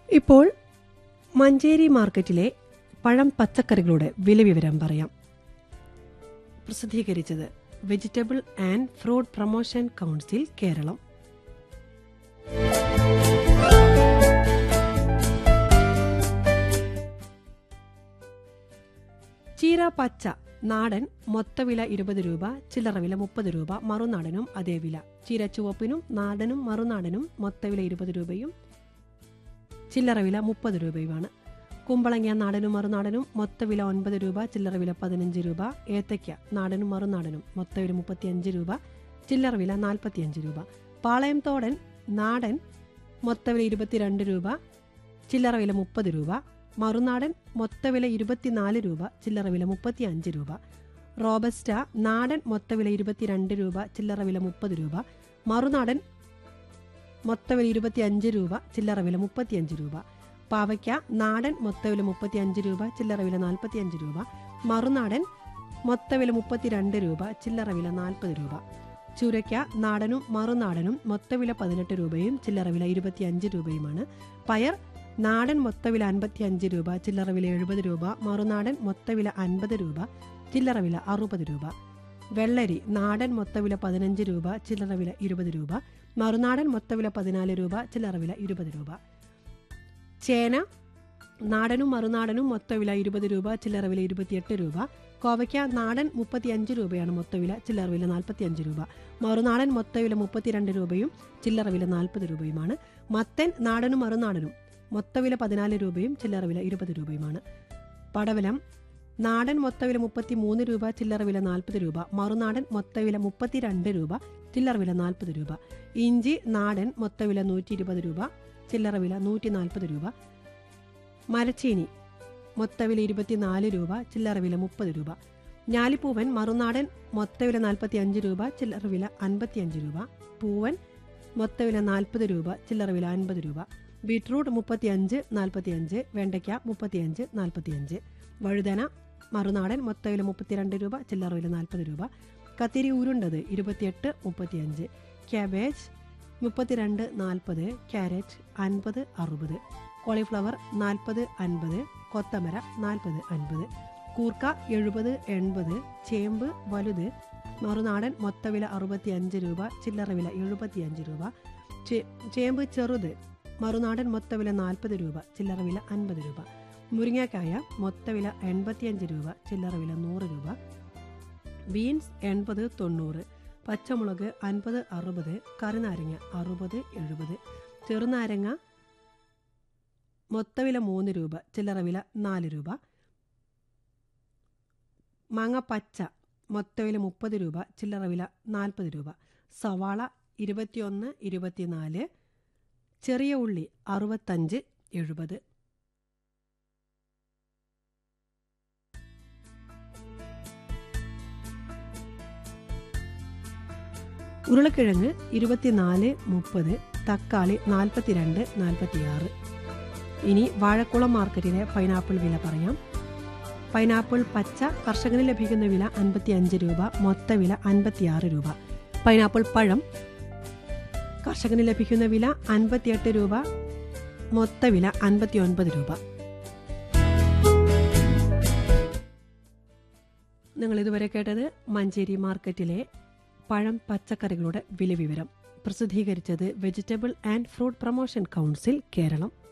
ഇപ്പോൾ മഞ്ചേരി മാർക്കറ്റിലെ പഴം പച്ചക്കറികളുടെ വില വിവരം പറയാം പ്രസിദ്ധീകരിച്ചത് vegetable and fruit promotion council Keralam ചീര പച്ച നാടൻ മൊത്തവില ഇരുപത് രൂപ ചില്ലറ വില മുപ്പത് രൂപ മറുനാടനും അതേ വില ചീര ചുവപ്പിനും നാടനും മറുനാടനും മൊത്തവില ഇരുപത് രൂപയും ചില്ലറ വില മുപ്പത് രൂപയുമാണ് കുമ്പളങ്ങ നാടനും മറുനാടനും മൊത്തവില ഒൻപത് രൂപ ചില്ലറ വില പതിനഞ്ച് രൂപ ഏത്തയ്ക്ക നാടനും മറുനാടനും മൊത്തവില മുപ്പത്തിയഞ്ച് രൂപ ചില്ലറ വില നാൽപ്പത്തിയഞ്ച് രൂപ പാളയം തോടൻ നാടൻ മൊത്തവില ഇരുപത്തിരണ്ട് രൂപ ചില്ലറ വില മുപ്പത് രൂപ മറുനാടൻ മൊത്തവില ഇരുപത്തിനാല് രൂപ ചില്ലറ വില മുപ്പത്തി അഞ്ച് രൂപ റോബസ്റ്റ നാടൻ മൊത്തവില ഇരുപത്തിരണ്ട് രൂപ ചില്ലറ വില മുപ്പത് രൂപ മറുനാടൻ മൊത്തവില ഇരുപത്തിയഞ്ച് രൂപ ചില്ലറ വില മുപ്പത്തിയഞ്ച് രൂപ പാവയ്ക്ക നാടൻ മൊത്തവില മുപ്പത്തിയഞ്ച് രൂപ ചില്ലറ വില നാൽപ്പത്തിയഞ്ച് രൂപ മറുനാടൻ മൊത്തവില മുപ്പത്തിരണ്ട് രൂപ ചില്ലറ വില നാൽപ്പത് രൂപ ചുരയ്ക്ക നാടനും മറുനാടനും മൊത്തവില പതിനെട്ട് രൂപയും ചില്ലറ വില ഇരുപത്തിയഞ്ച് രൂപയുമാണ് പയർ നാടൻ മൊത്തവില അൻപത്തി അഞ്ച് രൂപ ചില്ലറ വില എഴുപത് രൂപ മറുനാടൻ മൊത്തവില അൻപത് രൂപ ചില്ലറ വില അറുപത് രൂപ വെള്ളരി നാടൻ മൊത്തവില പതിനഞ്ച് രൂപ ചില്ലറ വില ഇരുപത് രൂപ മറുനാടൻ മൊത്തവില പതിനാല് രൂപ ചില്ലറ വില ഇരുപത് രൂപ ചേന നാടനും മറുനാടനും മൊത്തവില ഇരുപത് രൂപ ചില്ലറ വില ഇരുപത്തിയെട്ട് രൂപ കോവയ്ക്ക നാടൻ മുപ്പത്തിയഞ്ച് രൂപയാണ് മൊത്തവില ചില്ലറ വില നാൽപ്പത്തിയഞ്ച് രൂപ മറുനാടൻ മൊത്തവില മുപ്പത്തിരണ്ട് രൂപയും ചില്ലറ വില നാൽപ്പത് രൂപയുമാണ് മത്തൻ നാടനും മറുനാടനും മൊത്തവില പതിനാല് രൂപയും ചില്ലറ വില ഇരുപത് രൂപയുമാണ് പടവലം നാടൻ മൊത്തവില മുപ്പത്തി മൂന്ന് രൂപ ചില്ലറ വില നാൽപ്പത് രൂപ മറുനാടൻ മൊത്തവില മുപ്പത്തിരണ്ട് രൂപ ചില്ലറ വില നാൽപ്പത് രൂപ ഇഞ്ചി നാടൻ മൊത്തവില നൂറ്റി ഇരുപത് രൂപ ചില്ലറ വില നൂറ്റി നാൽപ്പത് രൂപ മരച്ചീനി മൊത്തവില ഇരുപത്തിനാല് രൂപ ചില്ലറ വില മുപ്പത് രൂപ ഞാലിപ്പൂവൻ മറുനാടൻ മൊത്തവില നാൽപ്പത്തി അഞ്ച് രൂപ ചില്ലറ വില അൻപത്തിയഞ്ച് രൂപ പൂവൻ മൊത്തവില നാൽപ്പത് രൂപ ചില്ലറ വില അൻപത് രൂപ ബീട്രൂട്ട് മുപ്പത്തിയഞ്ച് നാൽപ്പത്തിയഞ്ച് വെണ്ടയ്ക്ക മുപ്പത്തിയഞ്ച് നാൽപ്പത്തിയഞ്ച് വഴുതന മറുനാടൻ മൊത്തവില മുപ്പത്തിരണ്ട് രൂപ ചില്ലറ വില നാൽപ്പത് രൂപ കത്തിരി ഉരുണ്ടത് ഇരുപത്തിയെട്ട് മുപ്പത്തിയഞ്ച് ക്യാബേജ് മുപ്പത്തിരണ്ട് നാൽപ്പത് ക്യാരറ്റ് അൻപത് അറുപത് കോളിഫ്ലവർ നാൽപ്പത് അൻപത് കൊത്തമര നാൽപ്പത് അൻപത് കൂർക്ക എഴുപത് എൺപത് ചേമ്പ് വലുത് മറുനാടൻ മൊത്തവില അറുപത്തിയഞ്ച് രൂപ ചില്ലറ വില എഴുപത്തിയഞ്ച് രൂപ ചേ- ചേമ്പ് ചെറുത് മറുനാടൻ മൊത്തവില നാൽപ്പത് രൂപ ചില്ലറ വില അൻപത് രൂപ മുരിങ്ങക്കായ മൊത്തവില എൺപത്തിയഞ്ച് രൂപ ചില്ലറ വില നൂറ് രൂപ ബീൻസ് എൺപത് തൊണ്ണൂറ് പച്ചമുളക് അൻപത് അറുപത് കറിനാരങ്ങ അറുപത് എഴുപത് ചെറുനാരങ്ങ മൊത്തവില മൂന്ന് രൂപ ചില്ലറ വില നാല് രൂപ മാങ്ങ പച്ച മൊത്തവില മുപ്പത് രൂപ ചില്ലറ വില നാൽപ്പത് രൂപ സവാള ഇരുപത്തിയൊന്ന് ഇരുപത്തിനാല് ചെറിയ ഉള്ളി അറുപത്തഞ്ച് എഴുപത് ഉരുളക്കിഴങ്ങ് ഇരുപത്തിനാല് മുപ്പത് തക്കാളി നാൽപ്പത്തിരണ്ട് നാൽപ്പത്തിയാറ് ഇനി വാഴക്കുളം മാർക്കറ്റിലെ പൈനാപ്പിൾ വില പറയാം പൈനാപ്പിൾ പച്ച കർഷകന് ലഭിക്കുന്ന വില അൻപത്തി അഞ്ച് രൂപ മൊത്ത വില അൻപത്തിയാറ് രൂപ പൈനാപ്പിൾ പഴം കർഷകന് ലഭിക്കുന്ന വില അൻപത്തിയെട്ട് രൂപ മൊത്ത വില അൻപത്തി ഒൻപത് രൂപ നിങ്ങൾ ഇതുവരെ കേട്ടത് മഞ്ചേരി മാർക്കറ്റിലെ പഴം പച്ചക്കറികളുടെ വില വിവരം പ്രസിദ്ധീകരിച്ചത് vegetable and fruit promotion council Keralam